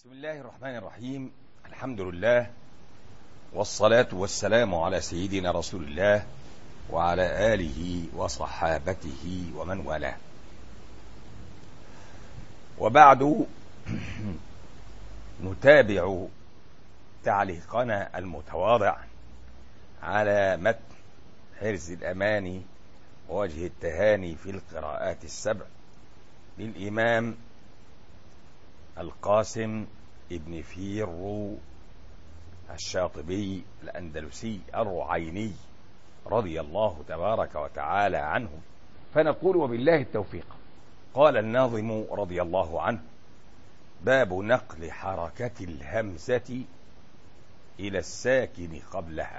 بسم الله الرحمن الرحيم الحمد لله والصلاة والسلام على سيدنا رسول الله وعلى آله وصحابته ومن والاه وبعد نتابع تعليقنا المتواضع على متن حرز الأماني ووجه التهاني في القراءات السبع للإمام القاسم ابن فيرو الشاطبي الأندلسي الرعيني رضي الله تبارك وتعالى عنه فنقول وبالله التوفيق قال الناظم رضي الله عنه باب نقل حركة الهمزة إلى الساكن قبلها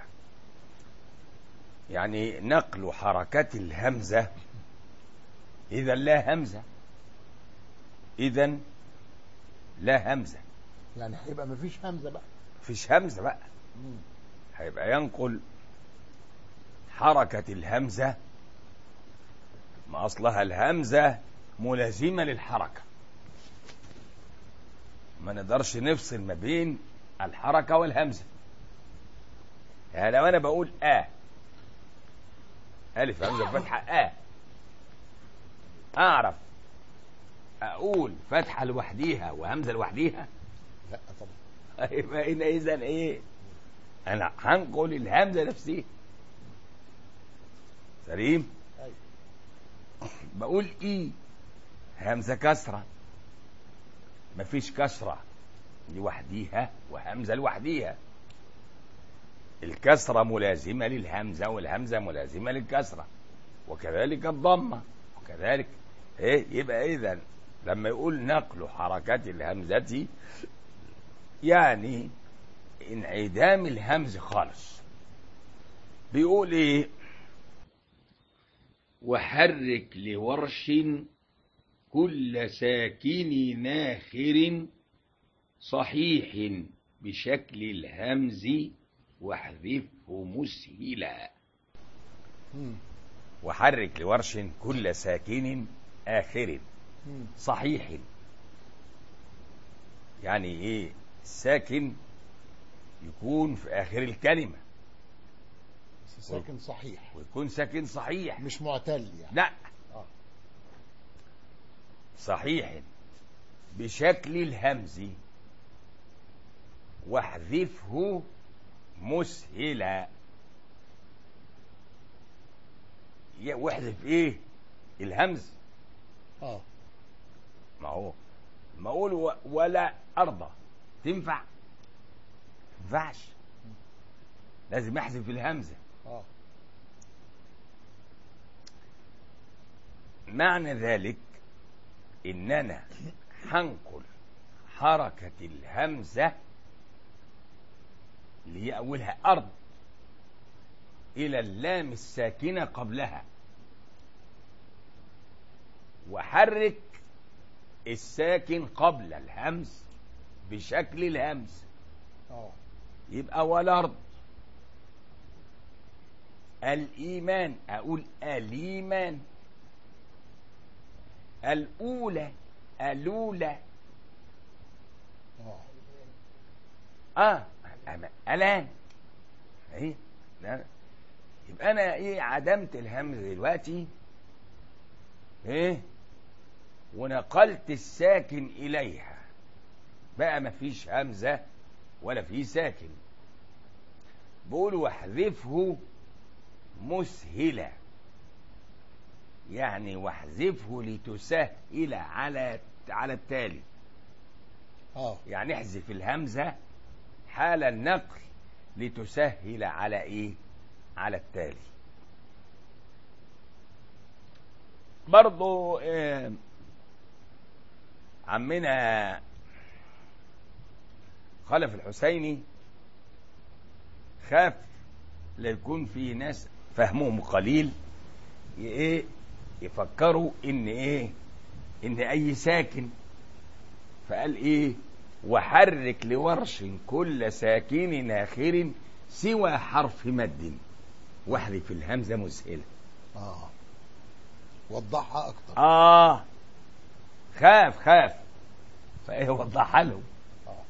يعني نقل حركة الهمزة إذا لا همزة إذا لا همزة يعني هيبقى مفيش همزه بقى فيش همزة بقى هيبقى ينقل حركة الهمزة ما أصلها الهمزة ملازمة للحركة ما نقدرش نفصل ما بين الحركة والهمزة يعني لو أنا بقول آ ألف همزة فتحة آ أعرف أقول فتحة لوحديها وهمزة لوحديها لا طبعا يبقى هنا اذا ايه انا هنقل الهمزه نفسها سليم أيوة. بقول ايه همزه كسره مفيش كسره لوحديها وهمزه لوحديها الكسره ملازمه للهمزه والهمزه ملازمه للكسره وكذلك الضمه وكذلك ايه يبقى اذا لما يقول نقل حركات الهمزه يعني انعدام الهمز خالص بيقول ايه وحرك لورش كل ساكن ناخر صحيح بشكل الهمز واحذفه مسهلا مم. وحرك لورش كل ساكن آخر مم. صحيح يعني ايه الساكن يكون في آخر الكلمة بس ساكن صحيح ويكون ساكن صحيح مش معتل يعني لا آه. صحيح بشكل الهمز واحذفه مسهلا يا- واحذف ايه الهمز اه ما هو ما اقول و- ولا ارضى تنفع تنفعش لازم احذف الهمزه اه معنى ذلك ان انا هنقل حركه الهمزه اللي هي اولها ارض الى اللام الساكنه قبلها وحرك الساكن قبل الهمز بشكل الهمز اه يبقى والارض الايمان اقول الايمان الاولى الاولى اه اه أما- الان ايه لا. يبقى انا ايه عدمت الهمز دلوقتي ايه ونقلت الساكن اليها بقى مفيش همزه ولا في ساكن بقول واحذفه مسهلا يعني واحذفه لتسهل على على التالي اه يعني احذف الهمزة حال النقل لتسهل على ايه على التالي برضو آه، عمنا خلف الحسيني خاف ليكون في ناس فهمهم قليل ي- ايه يفكروا ان ايه ان اي ساكن فقال ايه وحرك لورش كل ساكن آخر سوى حرف مد واحذف الهمزة مسهلة اه وضحها اكتر آه خاف خاف فإيه وضحها لهم اه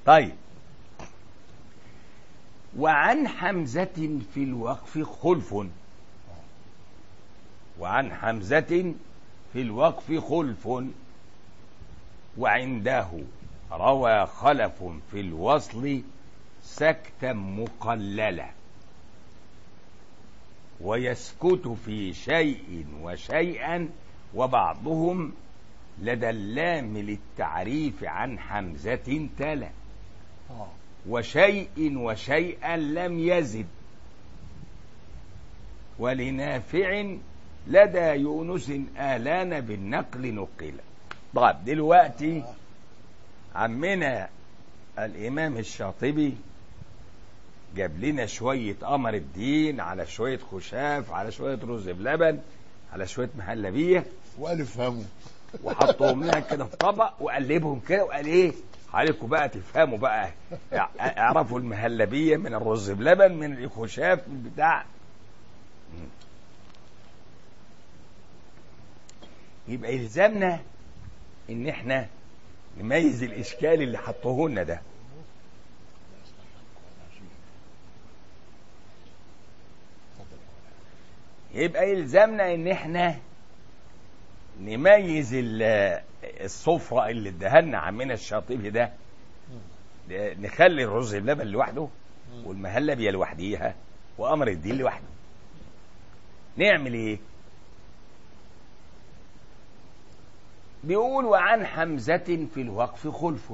طيب وعن حمزة في الوقف خلف وعن حمزة في الوقف خلف وعنده روى خلف في الوصل سكتا مقللا ويسكت في شيء وشيئا وبعضهم لدى اللام للتعريف عن حمزة تلا اه وشيء وشيئا لم يزد ولنافع لدى يونس آلان بالنقل نقل طيب دلوقتي عمنا الإمام الشاطبي جاب لنا شوية قمر الدين على شوية خشاف على شوية رز بلبن على شوية مهلبية والف همه وحطهم لنا كده في طبق وقلبهم كده وقال ايه عليكم بقى تفهموا بقى اعرفوا المهلبية من الرز بلبن من الخشاف من بتاع يبقى يلزمنا ان احنا نميز الاشكال اللي حطوه لنا ده يبقى يلزمنا ان احنا نميز ال- الصفرة اللي ادهلنا عمنا الشاطبي ده نخلي الرز بلبن لوحده والمهلبية لوحديها وقمر الدين لوحده نعمل ايه بيقول وعن حمزة في الوقف خلف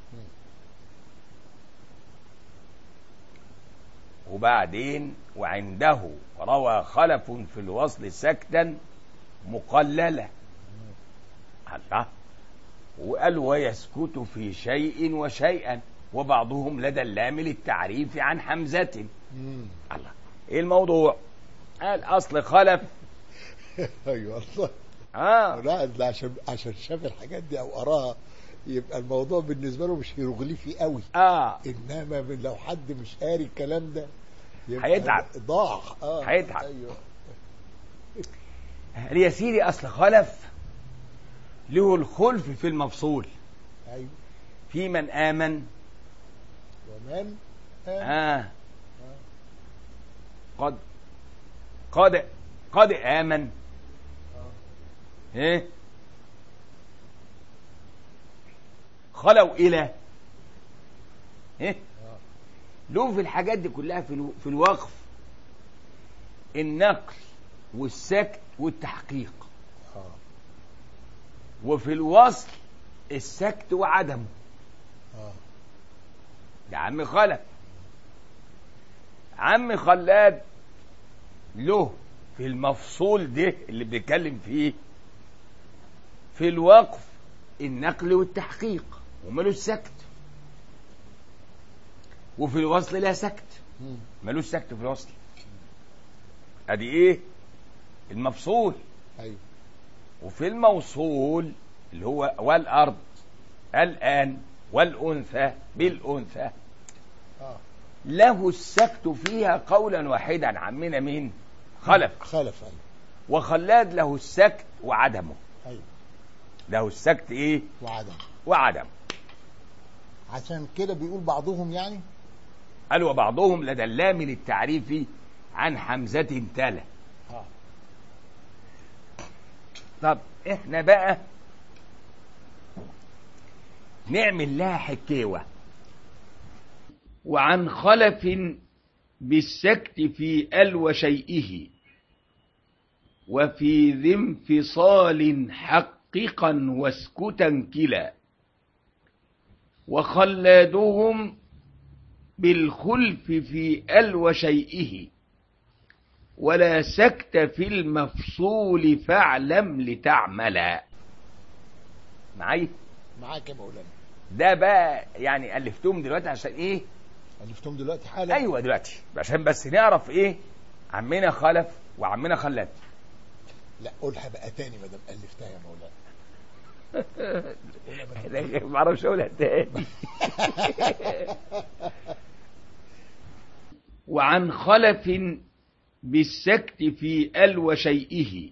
وبعدين وعنده روى خلف في الوصل سكتا مقللة الله وقال ويسكت في شيء وشيئا وبعضهم لدى اللام للتعريف عن حمزة مم. الله ايه الموضوع قال اصل خلف ايوه الله اه لا ده عشان عشان شاف الحاجات دي او قراها يبقى الموضوع بالنسبه له مش هيروغليفي قوي اه انما من لو حد مش قاري الكلام ده يبقى هيتعب. ضاع اه هيتعب. ايوه قال يا سيدي اصل خلف له الخلف في المفصول ايوه في من امن ومن آه. آه قد قد قد آمن إيه خلوا إلى إيه له في الحاجات دي كلها في, الو... في الوقف النقل والسكت والتحقيق اه وفي الوصل السكت وعدمه اه ده عم خلف عم خلاد له في المفصول ده اللي بيتكلم فيه في الوقف النقل والتحقيق ومالوش سكت وفي الوصل لا سكت مم. مالوش سكت في الوصل ادي ايه المفصول ايوه وفي الموصول اللي هو والارض الان والانثى بالانثى اه له السكت فيها قولا واحدا عمنا مين خلف خلف ايوه وخلاد له السكت وعدمه ايوه له السكت ايه وعدم وعدم عشان كده بيقول بعضهم يعني قال وبعضهم لدى اللام للتعريف عن حمزة تلا اه طب احنا بقى نعمل لها حكيوة وعن خلف بالسكت في ال وشيئه وفي ذي انفصال حققا واسكتا كلا وخلادهم بالخلف في ال وشيئه ولا سكت في المفصول فاعلم لتعملا معايا معاك يا مولانا ده بقى يعني الفتهم دلوقتي عشان ايه الفتهم دلوقتي حالا ايوه دلوقتي عشان بس نعرف ايه عمنا خلف وعمنا خلات لا قولها بقى تاني ما دام الفتها يا مولانا قولها بقى. ما اعرفش اقولها تاني وعن خلف بالسكت في ال وشيئه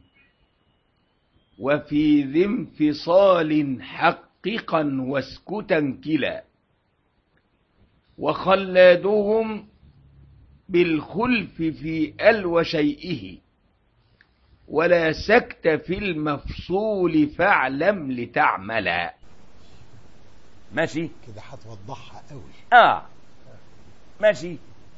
وفي ذي انفصال حققا واسكتا كلا وخلادهم بالخلف في ال وشيئه ولا سكت في المفصول فاعلم لتعملا ماشي كده هتوضحها قوي اه ماشي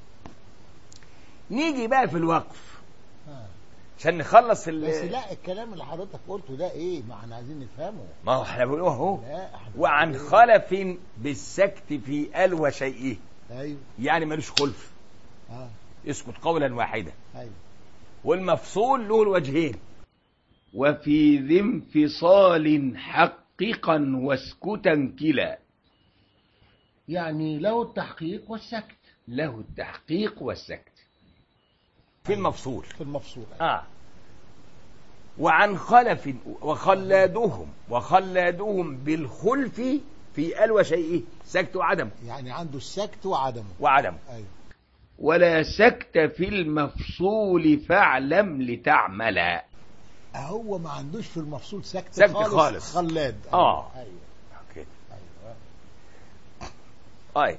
نيجي بقى في الوقف آه. عشان نخلص ال بس لا الكلام اللي حضرتك قلته ده ايه ما احنا عايزين نفهمه ما هو احنا بنقول اهو لا احنا وعن بنقول خلف بالسكت في ال وشيئه إيه؟ ايوه يعني ملوش خلف اه يسكت قولا واحدا ايوه والمفصول له الوجهين وفي ذي انفصال حققا واسكتا كلا يعني له التحقيق والسكت له التحقيق والسكت في المفصول في المفصول اه وعن خلف وخلادهم وخلادهم بالخلف في ال وشيئه سكت وعدم يعني عنده السكت وعدمه وعدم ايوه ولا سكت في المفصول فاعلم لتعملا هو ما عندوش في المفصول سكت, سكت خالص, خالص. خلاد آه. ايوه اوكي ايوه طيب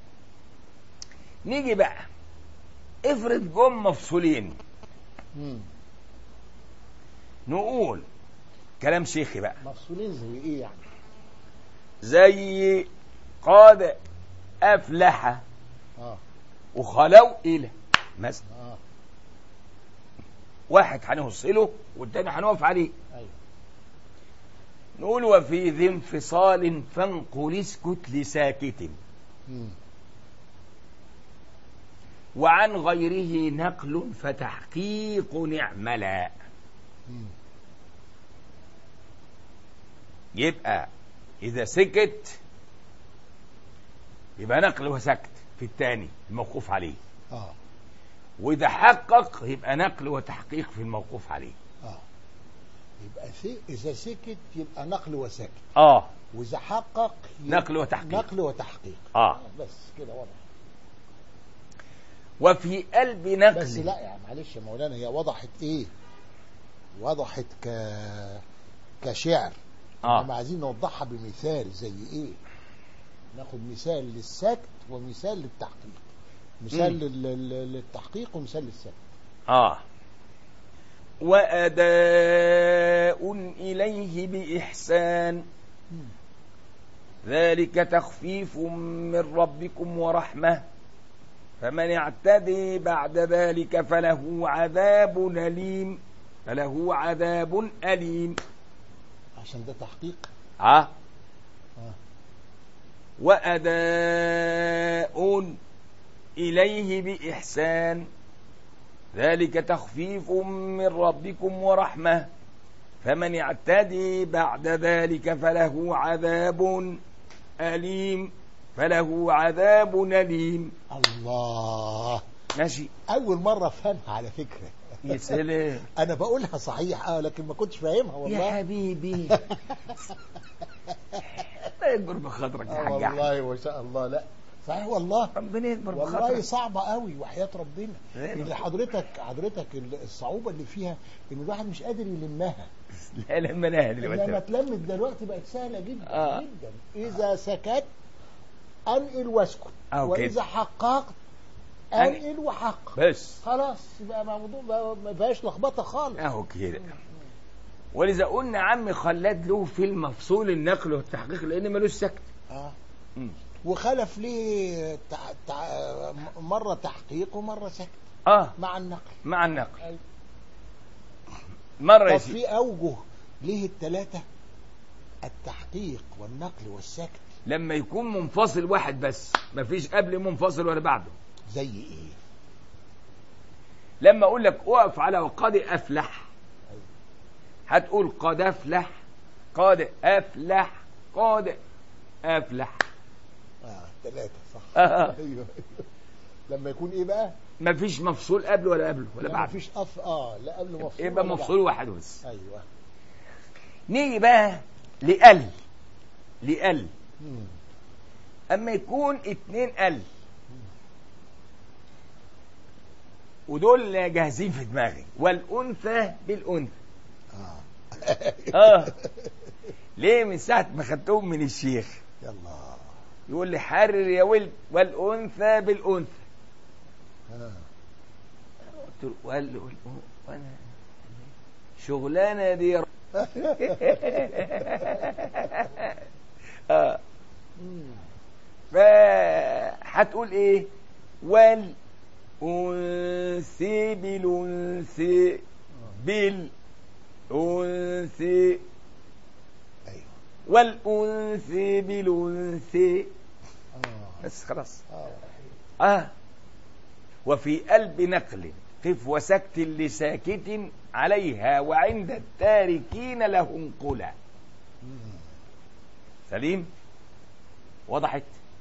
نيجي بقى افرض جم مفصولين مم. نقول كلام شيخي بقى مفصولين زي ايه يعني زي قاد افلح اه وخلوا الى مثلا اه واحد هنوصله والتاني هنقف عليه ايوه نقول وفي ذي انفصال فانقل اسكت لساكت مم. وعن غيره نقل فتحقيق نعملا مم. يبقى إذا سكت يبقى نقل وسكت في الثاني الموقوف عليه اه وإذا حقق يبقى نقل وتحقيق في الموقوف عليه اه يبقى سي... اذا سكت يبقى نقل وسكت آه واذا حقق يبقى نقل وتحقيق. نقل وتحقيق آه بس كده واضح وفي قلب نقل بس لا يعني معلش يا مولانا هي وضحت ايه وضحت ك كشعر آه. انما عايزين نوضحها بمثال زي ايه ناخد مثال للسكت ومثال للتحقيق مثال مم. لل- لل- للتحقيق ومثال للسكت آه وأداء إليه بإحسان مم. ذلك تخفيف من ربكم ورحمة فمن اعتدي بعد ذلك فله عذاب أليم فله عذاب أليم عشان ده تحقيق آه. آه. وأداء إليه بإحسان ذلك تخفيف من ربكم ورحمة فمن اعتدي بعد ذلك فله عذاب أليم فله عذاب أليم الله ماشي اول مره افهمها على فكره يا سلام انا بقولها صحيح اه لكن ما كنتش فاهمها يا والله حبيبي الله يكبر بخاطرك يا آه حاج أحمد. والله ما شاء الله لا صحيح والله ربنا يكبر والله بخاطرك صعبة قوي وحياة ربنا إيه؟ اللي حضرتك حضرتك ال- الصعوبة اللي فيها ان الواحد مش قادر يلمها لا لما نهى لما دلوقتي اتلمت دلوقتي بقت سهلة جدا آه. جدا إذا سكت أنقل واسكت أو وإذا كده. حققت أنقل. أنقل وحقق بس خلاص يبقى موضوع ما- ما فيهاش لخبطة خالص اهو كده ولذا قلنا عم خلاد له في المفصول النقل والتحقيق لان ملوش سكت آه. مم. وخلف ليه تع... تع... مرة تحقيق ومرة سكت اه مع النقل مع النقل أيوة. مره يا طب سيدي في أوجه ليه الثلاثة التحقيق والنقل والسكت لما يكون منفصل واحد بس مفيش قبل منفصل ولا بعده زي ايه لما اقول لك اقف على وقد افلح هتقول قد افلح قد افلح قد افلح اه ثلاثة صح آه. ايوه لما يكون ايه بقى مفيش مفصول قبله ولا قبله ولا لا بعده مفيش اف اه لا قبل مفصول يبقى ولا مفصول واحد بس بعد. ايوه نيجي بقى لقل لقل مم. اما يكون اتنين ال ودول جاهزين في دماغي والانثى بالانثى اه اه ليه من ساعه ما خدتهم من الشيخ يلا يقول لي حرر يا ولد والأنثى بالأنثى آه. قلت له وقال له وانا شغلانه دي يا ر- اه مم. فهتقول ايه والأنثى بالأنثى بالأنثى ايوه والأنثى بالأنثى اه بس خلاص اه آه وفي قلب نقل قف وسكت لساكت عليها وعند التاركين له انقلا مم. سليم وضحت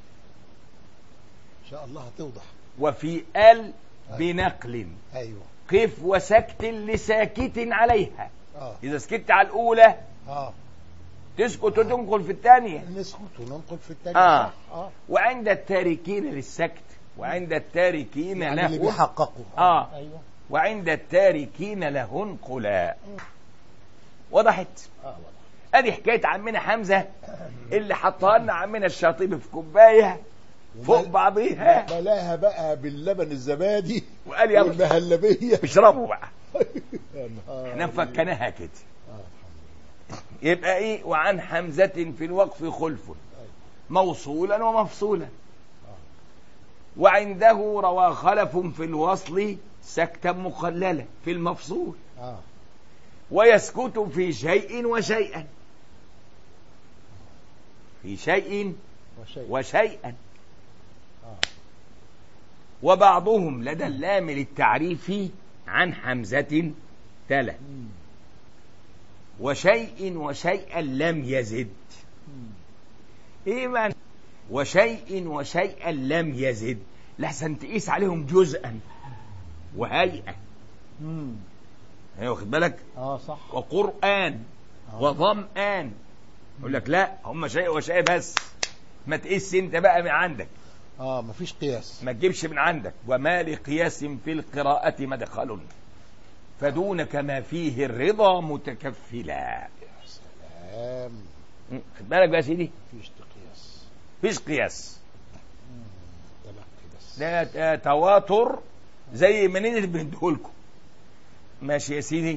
ان شاء الله هتوضح وفي ال بنقل ايوه قف وسكت لساكت عليها اه إذا سكت على الأولى اه تسكت وتنقل في الثانية نسكت وننقل في التاني آه. صح اه وعند التاركين للسكت وعند التاركين يعني اللي له بيحققوا آه. ايوه وعند التاركين له انقلا وضحت اه واضح ادي حكايه عمنا حمزه اللي حطها لنا عمنا الشاطبي في كوبايه فوق ومال- بعضيها بلاها بقى باللبن الزبادي وقال يلا والمهلبيه اشربوا بقى يا نهار احنا فكناها كده آه، الحمد يبقى ايه وعن حمزه في الوقف خلف موصولا ومفصولا وعنده روى خلف في الوصل سكتا مقللا في المفصول لله. اه ويسكت في شيء وشيئا في شيء وشيء وشيئا اه وبعضهم لدى اللام للتعريف عن حمزة تلا مم. وشيء وشيئا لم يزد مم. ايه معنى وشيء وشيئا لم يزد لحسن تقيس عليهم جزءا وهيئة مم. ايه واخد بالك اه صح وقرآن آه. وظمآن يقول لك لا هم شيء وشيء بس ما تقيس انت بقى من عندك اه مفيش قياس ما تجيبش من عندك وما لقياس في القراءة مدخل فدونك ما فيه الرضا متكفلا سلام م، خد بالك بقى يا سيدي مفيش قياس مفيش قياس مم. تلقي بس ده ت- تواتر زي ما نزل بندهولكم ماشي يا سيدي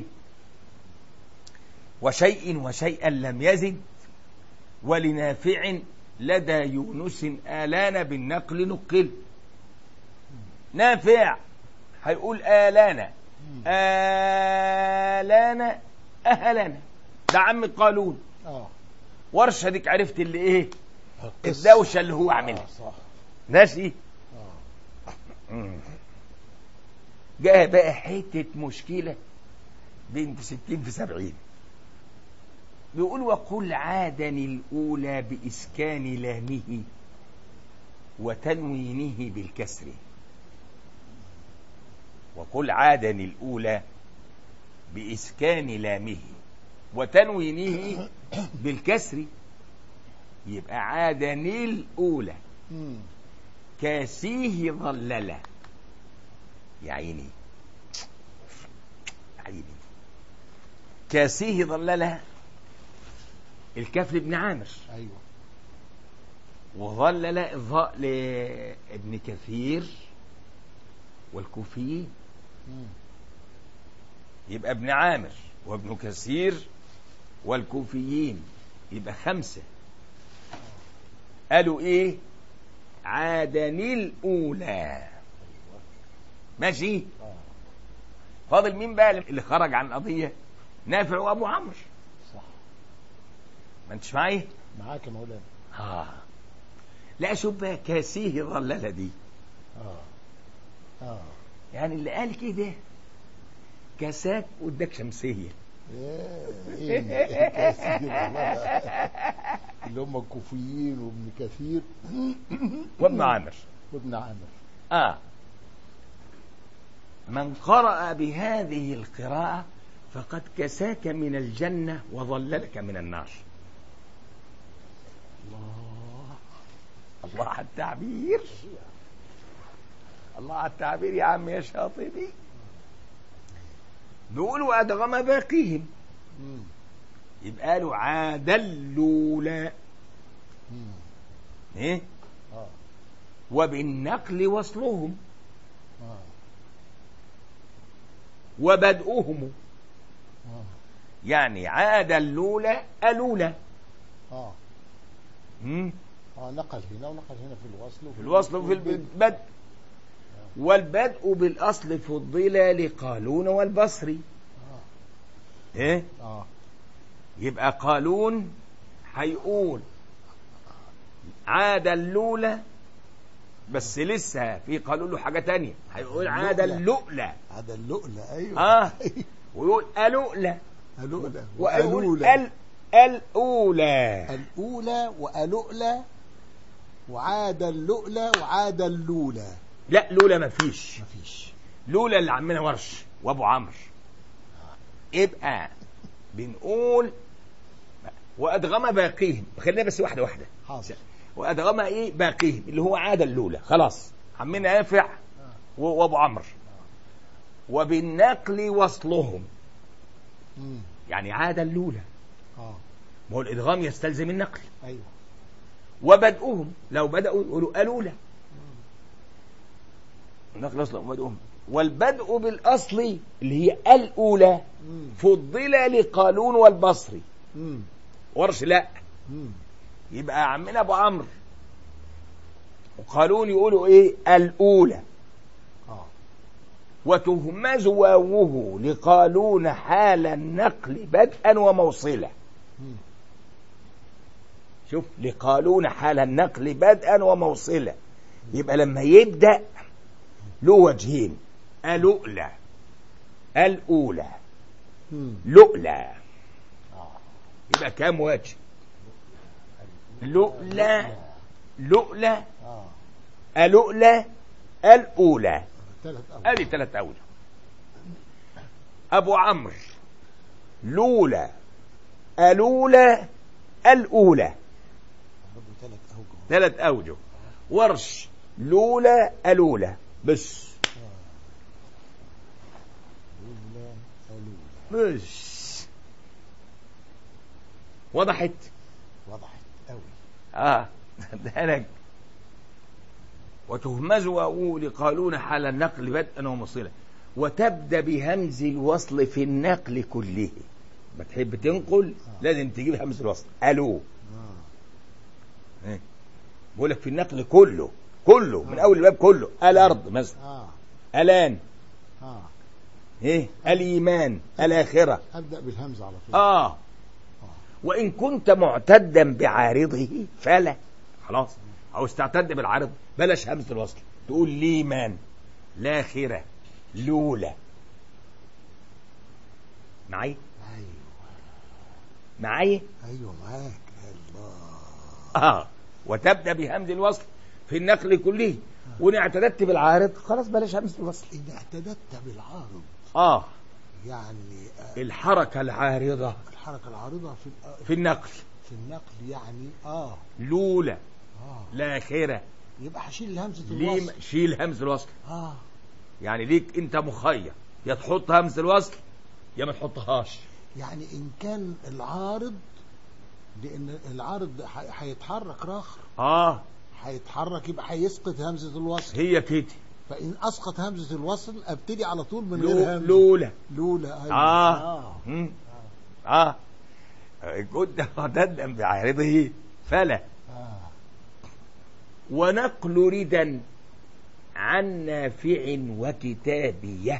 وشيء وشيئا لم يزد ولنافع لدى يونس آلان بالنقل نقل نافع هيقول آلان مم. آلان أهلنا ده عم قالون اه ورشة ديك عرفت اللي ايه القصة. الدوشة اللي هو عاملها آه صح ماشي اه جاء بقى حتة مشكلة بنت ستين في سبعين بيقول وقل عادني الأولى بإسكان لامه وتنوينه بالكسر وقل عادني الأولى بإسكان لامه وتنوينه بالكسر يبقى عادني الأولى مم. كاسيه ظللا يا عيني يا عيني كاسيه ظللا الكاف لابن عامر ايوه وظلل الظاء لابن كثير والكوفي مم. يبقى ابن عامر وابن كثير والكوفيين يبقى خمسة قالوا ايه عادني الأولى ماشي اه فاضل مين بقى اللي خرج عن القضية نافع وأبو عمرو صح ما انتش معايا معاك يا مولانا اه لا شوف بقى كاسيه ظللة دي اه اه يعني اللي قال كده كاساك واداك شمسية ايه ايه الكاس دي والله. اللي هم الكوفيين وابن كثير وابن عامر وابن عامر آه من قرأ بهذه القراءة فقد كساك من الجنة وظللك من النار الله الله على التعبير الله على التعبير يا عم يا شاطبي بيقول وأدغم باقيهم مم. يبقى له عاد الأولى مم. إيه وبالنقل وصلهم آه. وبدؤهم آه. يعني عاد اللولى ألولى آه. مم. آه نقل هنا ونقل هنا في الوصل في الوصل وفي البدء والبدء بالأصل فضل لقالون والبصري آه. إيه؟ آه. يبقى قالون هيقول عاد اللولى بس لسه في قالون له حاجة تانية هيقول عاد اللؤلة هذا اللؤلؤ أيوه آه. ويقول ألؤلة اللؤلؤ ويقول وألولة ال الأولى الأولى وألؤلة وعاد اللؤلة وعاد اللولة لا لولا مفيش مفيش لولا اللي عمنا ورش وابو عمرو يبقى بنقول وادغم باقيهم خلينا بس واحده واحده حاضر وادغم ايه باقيهم اللي هو عاد اللولا خلاص عمنا يافع و- وابو عمرو وبالنقل وصلهم مم. يعني عاد اللولا اه ما هو الادغام يستلزم النقل ايوه وبدؤهم لو بدأوا يقولوا ألولى النقل أصلا وبدؤهم والبدء بالأصل اللي هي الأولى مم. فضل لقالون والبصري مم. ورش لا مم. يبقى عمنا أبو عمرو وقالون يقولوا إيه الأولى اه وتهمز واوه لقالون حال النقل بدءا وموصلا مم. شوف لقالون حال النقل بدءا وموصلا يبقى لما يبدأ له وجهين ألؤلى الأولى مم. لؤلى اه يبقى كام وجه لؤلى لؤلى اه ألؤلى الأولى ثلاث أول ادي ثلاث أوجه أبو عمرو لولا ألولى الأولى برضه ثلاث أوجه ثلاث أوجه ورش لولا ألولى بس أولى ألولى بس وضحت وضحت أوي اه ده لك وتهمز وأقول قالون حال النقل بدءا ومصيلا وتبدأ بهمز الوصل في النقل كله ما تحب تنقل لازم تجيب همز الوصل ألو اه بقول لك في النقل كله كله من أول الباب كله الأرض مثلا اه الآن اه إيه الإيمان الآخرة أبدأ بالهمزة على طول آه وإن كنت معتدا بعارضه فلا خلاص عاوز تعتد بالعارض بلاش همزة الوصل تقول ليمان لاخرة لولا معي أيوه معي أيوه معاك الله اه وتبدأ بهمز الوصل في النقل كله وإن اعتددت بالعارض خلاص بلاش همزة الوصل إن اعتددت بالعارض اه يعني آه الحركة العارضة الحركة العارضة في الأ- في النقل في النقل يعني اه لولا اه لاخرة يبقى هشيل همزة ليه الوصل شيل همز الوصل اه يعني ليك انت مخير يا تحط همز الوصل يا ما تحطهاش يعني إن كان العارض لأن العارض ح- هيتحرك راخر اه هيتحرك يبقى هيسقط همزة الوصل هي كده فإن أسقط همزة الوصل أبتدي على طول من لو غير همزة لولا لولا أيوة. آه. آه. مم. اه كنت معتدا بعارضه فلا آه. ونقل ردا عن نافع وكتابيه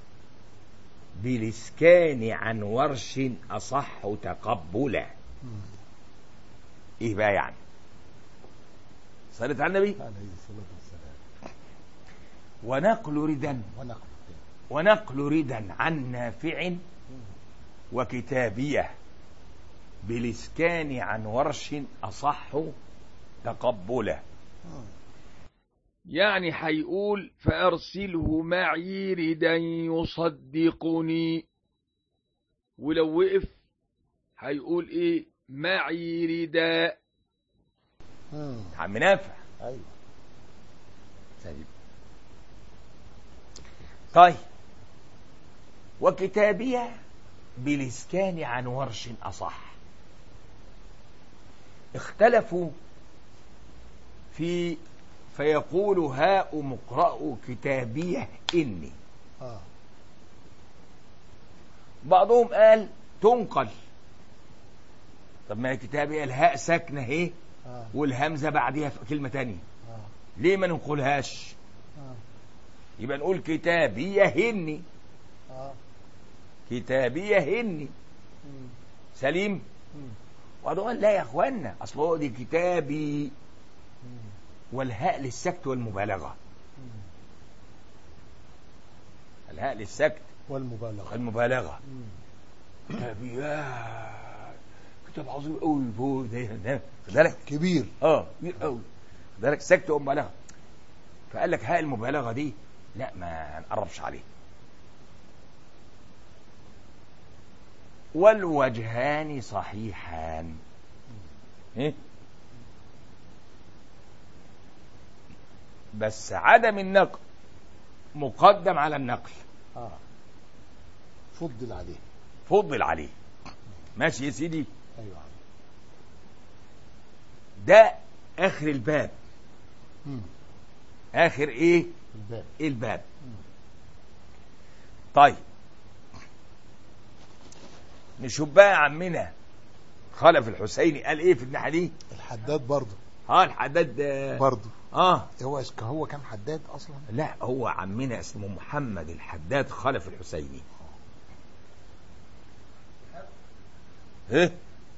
بالاسكان عن ورش اصح تقبلا مم. ايه بقى يعني صلت على النبي عليه الصلاة والسلام ونقل ردا ونقل ونقل ردا عن نافع وكتابية بالإسكان عن ورش أصح تقبله آه. يعني هيقول فأرسله معي ردا يصدقني ولو وقف هيقول ايه معي ردا مم. عم نافع أيوة طيب وكتابية بالإسكان عن ورش أصح اختلفوا في فيقول هاء مقرأ كتابية إني اه بعضهم قال تنقل طب ما هي كتابية الهاء ساكنة اهي اه والهمزة بعدها في كلمة تانية اه ليه ما ننقلهاش اه يبقى نقول كتابية هني اه كتابية هني مم. سليم مم. وبعضهم قال لا يا اخوانا اصل هو دي كتابي مم. والهاء للسكت والمبالغة مم. الهاء للسكت والمبالغة والمبالغة مم. كتابيات كتاب عظيم قوي فوق ده ده خد بالك كبير اه كبير قوي خد بالك سكت ومبالغة فقال لك هاء المبالغة دي لا ما نقربش عليه والوجهان صحيحان ايه بس عدم النقل مقدم على النقل اه فضل عليه فضل عليه ماشي يا سيدي ايوه ده اخر الباب مم. اخر ايه الباب الباب مم. طيب نشوف بقى عمنا خلف الحسيني قال ايه في الناحيه دي الحداد برضه اه الحداد آه، برضه اه هو هو كان حداد اصلا لا هو عمنا اسمه محمد الحداد خلف الحسيني ايه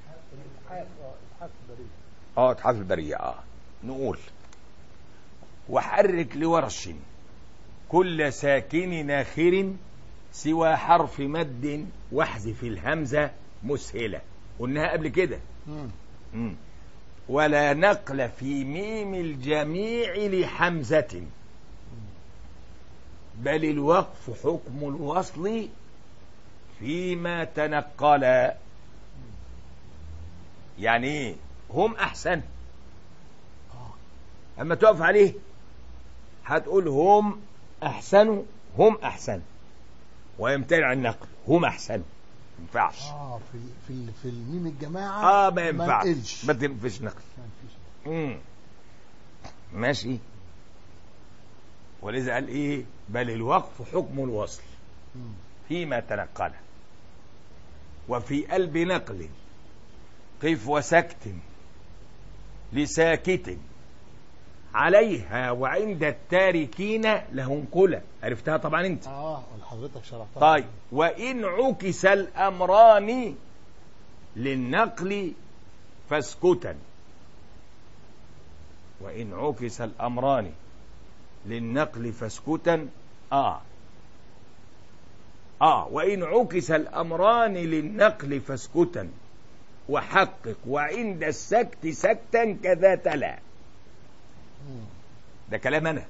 اه اتحاف البرية اه نقول وحرك لورش كل ساكن ناخر سوى حرف مد واحذف الهمزة مسهلة قلناها قبل كده مم. مم. ولا نقل في ميم الجميع لحمزة بل الوقف حكم الوصل فيما تنقل يعني ايه هم احسن اه اما تقف عليه هتقول هم احسنوا هم احسن ويمتنع النقل هم احسن ما ينفعش اه في ال- في ال- في الميم الجماعه اه ما ينفعش نقلش. ما تنفش نقل ما فيش. مم. ماشي ولذا قال ايه بل الوقف حكم الوصل مم. فيما تنقل وفي قلب نقل قف وسكت لساكت عليها وعند التاركين له انقلة عرفتها طبعا انت اه حضرتك شرحتها طيب وإن عكس الأمران للنقل فاسكتا وإن عكس الأمران للنقل فاسكتا آه آه وإن عكس الأمران للنقل فاسكتا وحقق وعند السكت سكتا كذا تلا مم. ده كلام أنا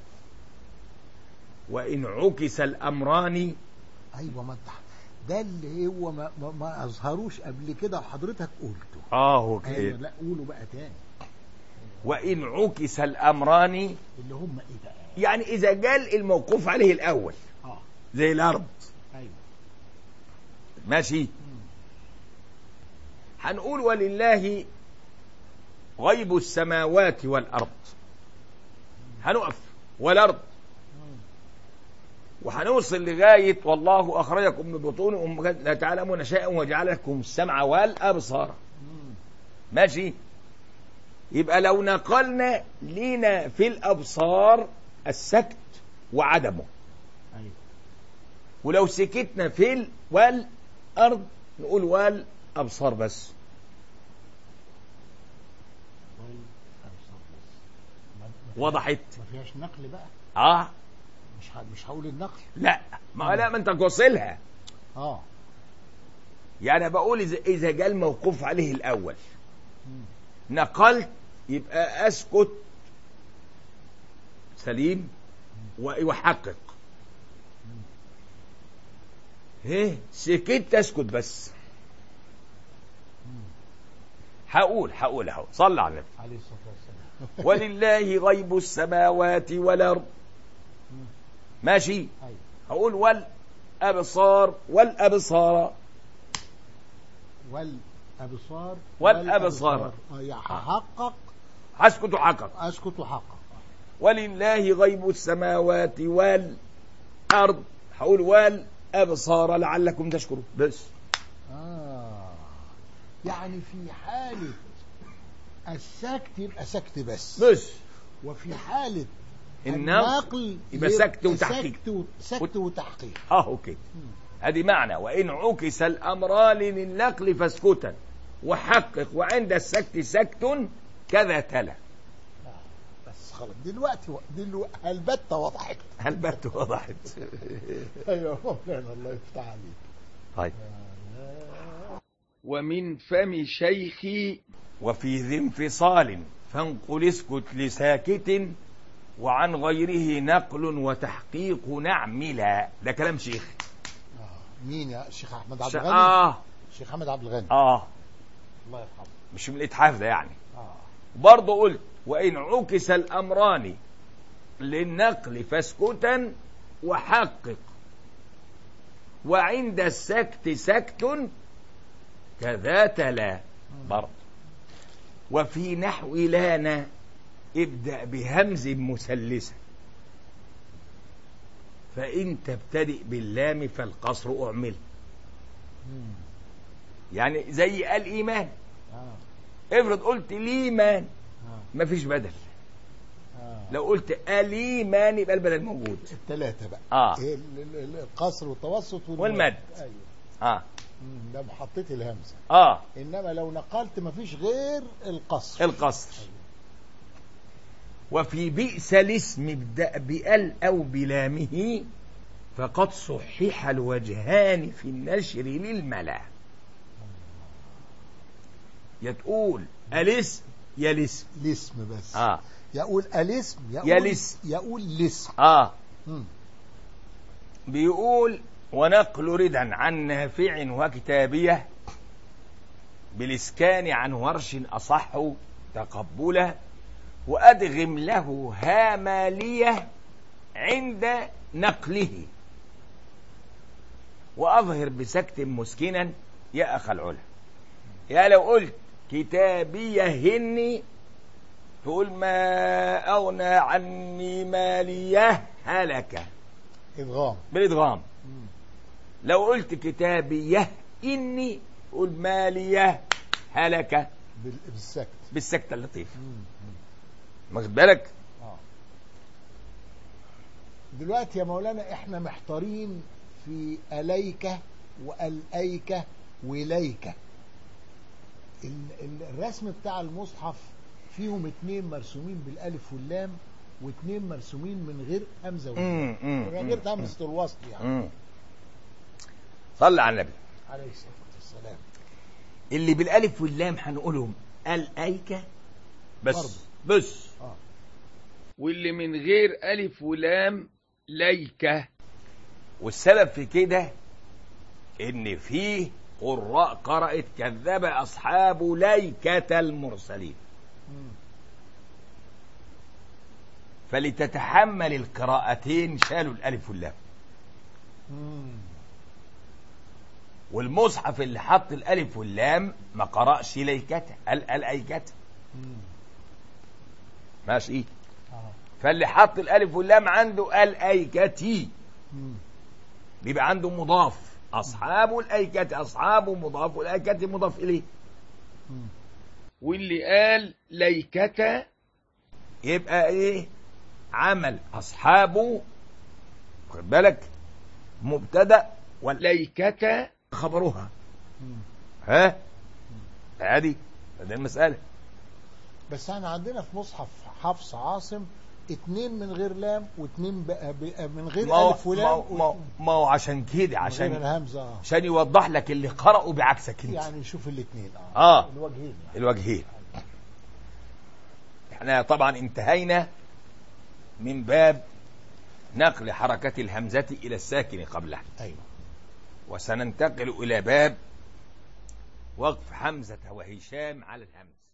وإن عكس الأمران ايوه ما انت ده اللي هو ما, ما, ما اظهروش قبل كده وحضرتك قلته آه هو ايوه كده لا قولوا بقى تاني وإن عكس الأمران اللي هم ايه بقى يعني إذا جال الموقوف عليه الأول اه زي الأرض ايوه ماشي مم. هنقول ولله غيب السماوات والأرض هنقف والأرض مم. وهنوصل لغاية والله أخرجكم من بطون أمهات لا تعلمون شيئا وجعل لكم السمع والأبصار مم. ماشي يبقى لو نقلنا لينا في الأبصار السكت وعدمه ايوه ولو سكتنا في ال والأرض نقول والأبصار بس طيب أبصر بس. ما- ما فيها- وضحت ما فيهاش نقل بقى اه مش ه- مش هقول النقل لا ما لا ما انت توصلها اه يعني بقول اذا اذا جاء الموقوف عليه الاول مم. نقلت يبقى اسكت سليم و- واحقق ايه سكت اسكت بس هقول هقول اهو صلى على النبي عليه الصلاه والسلام ولله غيب السماوات والارض مم. ماشي ايوه هقول والابصار والابصار والابصار والأبصار. اه يعني هحقق هسكت وحقق اسكت وحقق ولله غيب السماوات والأرض هقول والأبصار لعلكم تشكرون بس آه يعني في حالة السكت يبقى سكت بس بس وفي حالة النقل النقل يبقى سكت وتحقيق. سكت, و- سكت وتحقيق اه اوكي هذه معنى وإن عكس الأمران للنقل فاسكتا وحقق وعند السكت سكت كذا تلا بس خلاص دلوقتي دلوقتي البتة وضحت هل بات وضحت ايوه مولانا الله يفتح عليك طيب ومن فم شيخي وفي ذي انفصال فانقل اسكت لساكت وعن غيره نقل وتحقيق نعملا ده كلام شيخ آه. مين يا الشيخ احمد عبد ش- الغني اه الشيخ احمد عبد الغني اه الله يرحمه مش من الاتحاف ده يعني اه برضه قلت وإن عكس الأمران للنقل فاسكتا وحقق وعند السكت سكت كذا تلا برضه وفي نحو لانا ابدأ بهمز مثلثة فإن تبتدئ باللام فالقصر أعمل مم. يعني زي الإيمان اه افرض قلت الإيمان اه مفيش بدل اه لو قلت الإيمان يبقى البدل موجود الثلاثة بقى آه. إيه ال- ال- ال- القصر والتوسط والمد. والمد. ايوه آه مم. ده حطيت الهمزة آه انما لو نقلت مفيش غير القصر القصر وفي بئس الاسم ابدأ بأل أو بلامه فقد صحح الوجهان في النشر للملا يا تقول الاسم يا الاسم الاسم بس آه يقول الاسم يقول يا الاسم. يقول الاسم آه مم. بيقول ونقل ردا عن نافع وكتابية بالإسكان عن ورش أصح تقبله وأدغم له هامالية عند نقله وأظهر بسكت مسكنا يا أخ العلا يا لو قلت كتابية هني تقول ما أغنى عني مالية هلك ادغام بالإدغام مم. لو قلت كتابية إني قول مالية هلك بال- بالسكت بالسكتة اللطيفة مم. مم. واخد بالك آه. دلوقتي يا مولانا احنا محتارين في اليك واليك وليك ال- ال- الرسم بتاع المصحف فيهم اتنين مرسومين بالالف واللام واتنين مرسومين من غير همزه واللام. مم، مم، من مم، غير همزه الوصل يعني مم. صلى على النبي عليه الصلاه والسلام اللي بالالف واللام هنقولهم الايكة بس برضه. بس اه واللي من غير ألف ولام ليكة والسبب في كده ان فيه قراء قرأت كذب اصحاب ليكة المرسلين مم. فلتتحمل القراءتين شالوا الالف واللام مم. والمصحف اللي حط الالف واللام ما قرأش ليكة قال الايكة مم. ماشي اه فاللي حط الالف واللام عنده الايكتي مم. بيبقى عنده مضاف اصحاب الايكة اصحاب مضاف والايكة مضاف اليه مم. واللي قال ليكة يبقى ايه عمل اصحابه خد بالك مبتدا ليكة خبرها مم. ها ادي دي المساله بس احنا عندنا في مصحف حفص عاصم اتنين من غير لام واتنين بقى بقى من غير ما هو الف ما ولام هو- ما هو- ما هو عشان كده من غير عشان الهمزه اه عشان يوضح لك اللي قرأوا بعكسك انت يعني شوف الاثنين اه آه. الوجهين يعني. الوجهين احنا طبعا انتهينا من باب نقل حركة الهمزة إلى الساكن قبلها ايوه وسننتقل إلى باب وقف حمزة وهشام على الهمز